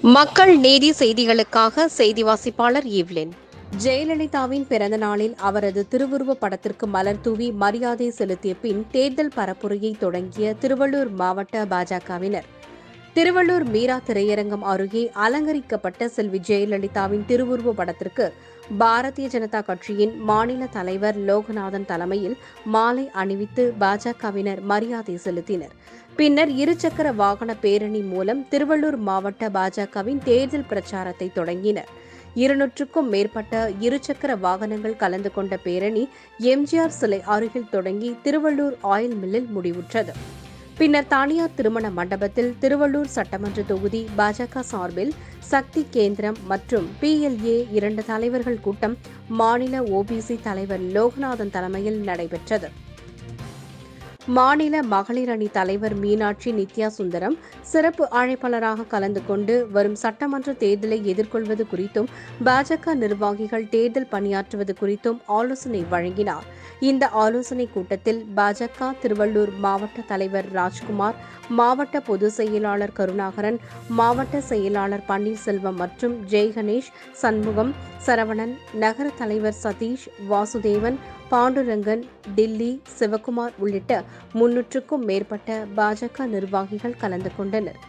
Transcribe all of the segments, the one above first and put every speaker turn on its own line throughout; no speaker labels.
மக்கள் நீதி செய்திகளுக்காக செய்தி வாசிப்பாளர் ஈவ்லின் ஜெயலலிதாவின் பிறந்த நாளில் அவரது திருவுருவ படத்திற்கு மலர் தூவி மரியாதை செலுத்திய பின் தேர்தல் பரப்புரையை தொடங்கிய திருவள்ளூர் மாவட்ட பாஜகவினர் திருவள்ளூர் மீரா திரையரங்கம் அருகே அலங்கரிக்கப்பட்ட செல்வி ஜெயலலிதாவின் திருவுருவ படத்திற்கு பாரதிய ஜனதா கட்சியின் மாநில தலைவர் லோகநாதன் தலைமையில் மாலை அணிவித்து பாஜகவினர் மரியாதை செலுத்தினர் பின்னர் இருசக்கர வாகன பேரணி மூலம் திருவள்ளூர் மாவட்ட பாஜகவின் தேர்தல் பிரச்சாரத்தை தொடங்கினர் இருநூற்றுக்கும் மேற்பட்ட இருசக்கர வாகனங்கள் கலந்து கொண்ட பேரணி எம்ஜிஆர் சிலை அருகில் தொடங்கி திருவள்ளூர் ஆயில் மில்லில் முடிவுற்றது பின்னர் தனியார் திருமண மண்டபத்தில் திருவள்ளூர் சட்டமன்ற தொகுதி பாஜக சார்பில் சக்தி கேந்திரம் மற்றும் பிஎல்ஏ இரண்டு தலைவர்கள் கூட்டம் மாநில ஓபிசி தலைவர் லோகநாதன் தலைமையில் நடைபெற்றது மாநில மகளிர் அணி தலைவர் மீனாட்சி நித்யா சுந்தரம் சிறப்பு அழைப்பாளராக கலந்து கொண்டு வரும் சட்டமன்ற தேர்தலை எதிர்கொள்வது குறித்தும் பாஜக நிர்வாகிகள் தேர்தல் பணியாற்றுவது குறித்தும் ஆலோசனை வழங்கினார் இந்த ஆலோசனை கூட்டத்தில் பாஜக திருவள்ளூர் மாவட்ட தலைவர் ராஜ்குமார் மாவட்ட பொதுச் செயலாளர் கருணாகரன் மாவட்ட செயலாளர் பன்னீர்செல்வம் மற்றும் ஜெய் கணேஷ் சண்முகம் சரவணன் நகர தலைவர் சதீஷ் வாசுதேவன் பாண்டுரங்கன் டில்லி சிவகுமார் உள்ளிட்ட முன்னூற்றுக்கும் மேற்பட்ட பாஜக நிர்வாகிகள் கலந்து கொண்டனர்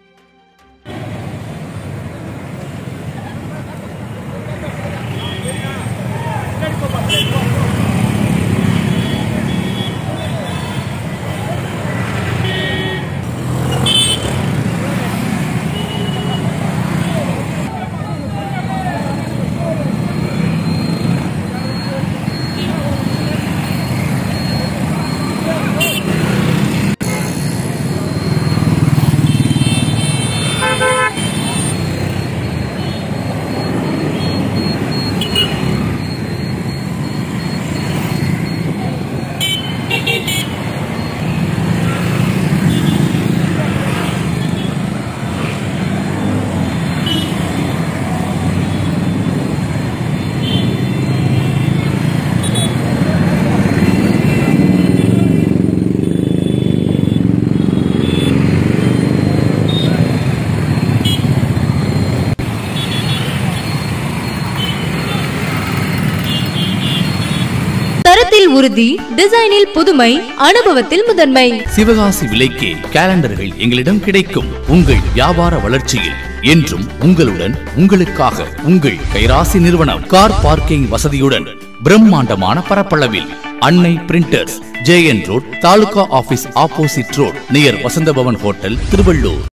தரத்தில் உறுதி டிசைனில் புதுமை அனுபவத்தில் முதன்மை
சிவகாசி விலைக்கே கேலண்டர்கள் எங்களிடம் கிடைக்கும் உங்கள் வியாபார வளர்ச்சியில் என்றும் உங்களுடன் உங்களுக்காக உங்கள் கைராசி நிறுவனம் கார் பார்க்கிங் வசதியுடன் பிரம்மாண்டமான பரப்பளவில் Annai printers JN road taluka office opposite road near Vasanthabhavan hotel Tiruvallur